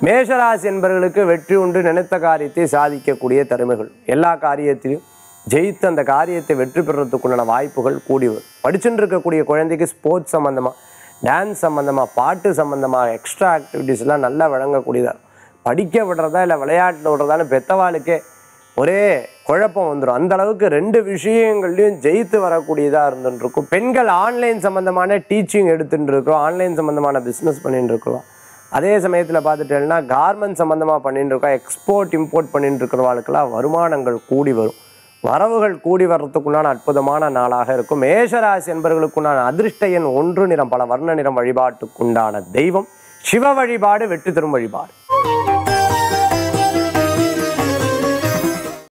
மேஷராசி என்பவர்களுக்கு வெற்றி உண்டு நினைத்த காரியத்தை சாதிக்கக்கூடிய தருமைகள் எல்லா காரியத்திலும் ஜெயித்து அந்த காரியத்தை வெற்றி பெறுறதுக்குண்டான வாய்ப்புகள் கூடி வரும் படிச்சுட்டு இருக்கக்கூடிய குழந்தைக்கு ஸ்போர்ட்ஸ் சம்மந்தமாக டான்ஸ் சம்மந்தமாக பாட்டு சம்மந்தமாக எக்ஸ்ட்ரா ஆக்டிவிட்டீஸ்லாம் நல்லா வழங்கக்கூடியதாக இருக்கும். படிக்க விடுறதா இல்லை விளையாட்டில் விடுறதான்னு பெத்தவாளுக்கே ஒரே குழப்பம் வந்துடும் அந்த அளவுக்கு ரெண்டு விஷயங்கள்லையும் ஜெயித்து வரக்கூடியதாக இருந்துட்டு இருக்கும் பெண்கள் ஆன்லைன் சம்மந்தமான டீச்சிங் எடுத்துட்டு இருக்கிறோம் ஆன்லைன் சம்மந்தமான பிஸ்னஸ் பண்ணிட்டு இருக்கிறோம் அதே சமயத்தில் பார்த்துட்டேன்னா கார்மெண்ட் சம்மந்தமாக பண்ணிட்டு இருக்கோம் எக்ஸ்போர்ட் இம்போர்ட் பண்ணிட்டு இருக்கிறவாளுக்கெல்லாம் வருமானங்கள் கூடி வரும் வரவுகள் கூடி வர்றதுக்குண்டான அற்புதமான நாளாக இருக்கும் மேஷராசி என்பவர்களுக்குண்டான அதிர்ஷ்ட எண் ஒன்று நிறம் பல வர்ண நிறம் வழிபாட்டுக்குண்டான தெய்வம் சிவ வழிபாடு வெற்றி தரும் வழிபாடு